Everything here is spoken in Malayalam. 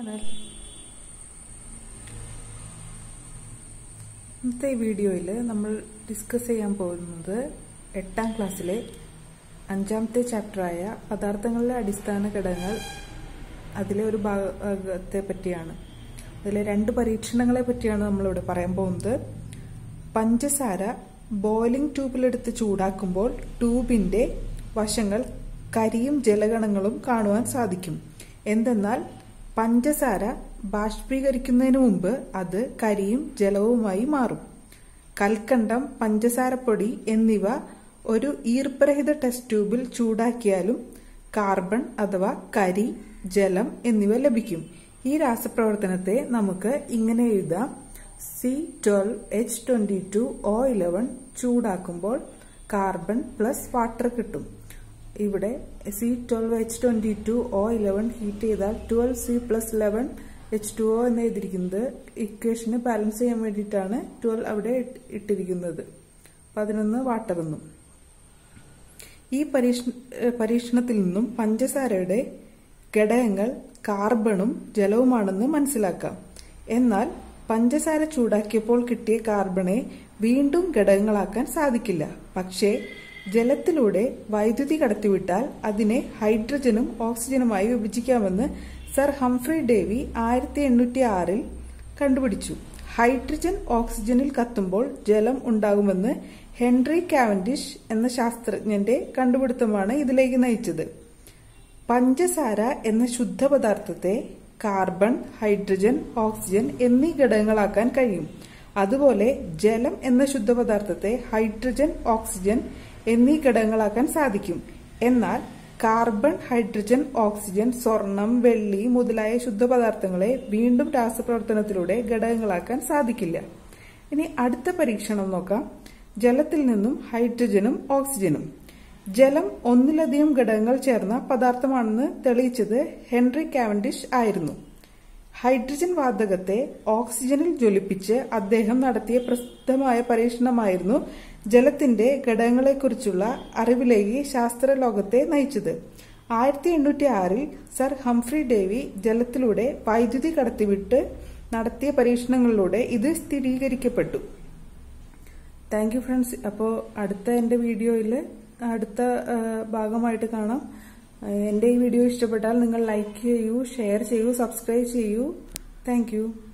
ചാനൽ ഇന്നത്തെ ഈ വീഡിയോയിൽ നമ്മൾ ഡിസ്കസ് ചെയ്യാൻ പോകുന്നത് എട്ടാം ക്ലാസ്സിലെ അഞ്ചാമത്തെ ചാപ്റ്ററായ പദാർത്ഥങ്ങളിലെ അടിസ്ഥാന ഘടകങ്ങൾ അതിലെ ഒരു ഭാഗത്തെ പറ്റിയാണ് അതിലെ രണ്ട് പരീക്ഷണങ്ങളെ പറ്റിയാണ് നമ്മളിവിടെ പറയാൻ പോകുന്നത് പഞ്ചസാര ബോയിലിംഗ് ട്യൂബിലെടുത്ത് ചൂടാക്കുമ്പോൾ ട്യൂബിന്റെ വശങ്ങൾ കരിയും ജലഗണങ്ങളും കാണുവാൻ സാധിക്കും എന്തെന്നാൽ പഞ്ചസാര ബാഷ്പീകരിക്കുന്നതിന് മുമ്പ് അത് കരിയും ജലവുമായി മാറും കൽക്കണ്ടം പഞ്ചസാരപ്പൊടി എന്നിവ ഒരു ഈർപ്പരഹിത ടെസ്റ്റ് ട്യൂബിൽ ചൂടാക്കിയാലും കാർബൺ അഥവാ കരി ജലം എന്നിവ ലഭിക്കും ഈ രാസപ്രവർത്തനത്തെ നമുക്ക് ഇങ്ങനെ എഴുതാം C twelve H twenty two O eleven ചൂടാക്കുമ്പോൾ കാർബൺ പ്ലസ് വാട്ടർ കിട്ടും ഇവിടെ C twelve H twenty two O eleven heat ചെയ്താൽ twelve C plus eleven H two O എന്ന് എഴുതിയിരിക്കുന്നത് ഇക്വേഷന് ബാലൻസ് ചെയ്യാൻ വേണ്ടിയിട്ടാണ് ട്വൽവ് അവിടെ ഇട്ടിരിക്കുന്നത് പതിനൊന്ന് വാട്ടർ എന്നും ഈ പരീക്ഷണത്തിൽ നിന്നും പഞ്ചസാരയുടെ ഘടകങ്ങൾ കാർബണും ജലവുമാണെന്ന് മനസ്സിലാക്കാം എന്നാൽ പഞ്ചസാര ചൂടാക്കിയപ്പോൾ കിട്ടിയ കാർബണെ വീണ്ടും ഘടകങ്ങളാക്കാൻ സാധിക്കില്ല പക്ഷേ ജലത്തിലൂടെ വൈദ്യുതി കടത്തിവിട്ടാൽ അതിനെ ഹൈഡ്രജനും ഓക്സിജനുമായി വിഭജിക്കാമെന്ന് സർ ഹംഫ്രി ഡേവി ആയിരത്തി എണ്ണൂറ്റി ആറിൽ കണ്ടുപിടിച്ചു ഹൈഡ്രജൻ ഓക്സിജനിൽ കത്തുമ്പോൾ ജലം ഉണ്ടാകുമെന്ന് ഹെൻറി കാവൻഡിഷ് എന്ന ശാസ്ത്രജ്ഞന്റെ കണ്ടുപിടുത്തമാണ് ഇതിലേക്ക് നയിച്ചത് പഞ്ചസാര എന്ന ശുദ്ധ പദാർത്ഥത്തെ കാർബൺ ഹൈഡ്രജൻ ഓക്സിജൻ എന്നീ ഘടകങ്ങളാക്കാൻ കഴിയും അതുപോലെ ജലം എന്ന ശുദ്ധ പദാർത്ഥത്തെ ഹൈഡ്രജൻ ഓക്സിജൻ എന്നീ ഘടകങ്ങളാക്കാൻ സാധിക്കും എന്നാൽ കാർബൺ ഹൈഡ്രജൻ ഓക്സിജൻ സ്വർണം വെള്ളി മുതലായ ശുദ്ധപദാർത്ഥങ്ങളെ വീണ്ടും രാസപ്രവർത്തനത്തിലൂടെ ഘടകങ്ങളാക്കാൻ സാധിക്കില്ല ഇനി അടുത്ത പരീക്ഷണം നോക്കാം ജലത്തിൽ നിന്നും ഹൈഡ്രജനും ഓക്സിജനും ജലം ഒന്നിലധികം ഘടകങ്ങൾ ചേർന്ന പദാർത്ഥമാണെന്ന് തെളിയിച്ചത് ഹെൻറി കാവൻഡിഷ് ആയിരുന്നു ഹൈഡ്രജൻ വാതകത്തെ ഓക്സിജനിൽ ജ്വലിപ്പിച്ച് അദ്ദേഹം നടത്തിയ പ്രസിദ്ധമായ പരീക്ഷണമായിരുന്നു ജലത്തിന്റെ ഘടകങ്ങളെക്കുറിച്ചുള്ള അറിവിലേക്ക് ശാസ്ത്രലോകത്തെ നയിച്ചത് ആയിരത്തി എണ്ണൂറ്റി ആറിൽ സർ ഹംഫ്രി ഡേവി ജലത്തിലൂടെ വൈദ്യുതി കടത്തിവിട്ട് നടത്തിയ പരീക്ഷണങ്ങളിലൂടെ ഇത് സ്ഥിരീകരിക്കപ്പെട്ടു താങ്ക് യു ഫ്രണ്ട്സ് അപ്പോൾ അടുത്ത എൻ്റെ വീഡിയോയിൽ അടുത്ത ഭാഗമായിട്ട് കാണാം എൻ്റെ ഈ വീഡിയോ ഇഷ്ടപ്പെട്ടാൽ നിങ്ങൾ ലൈക്ക് ചെയ്യൂ ഷെയർ ചെയ്യൂ സബ്സ്ക്രൈബ് ചെയ്യൂ താങ്ക്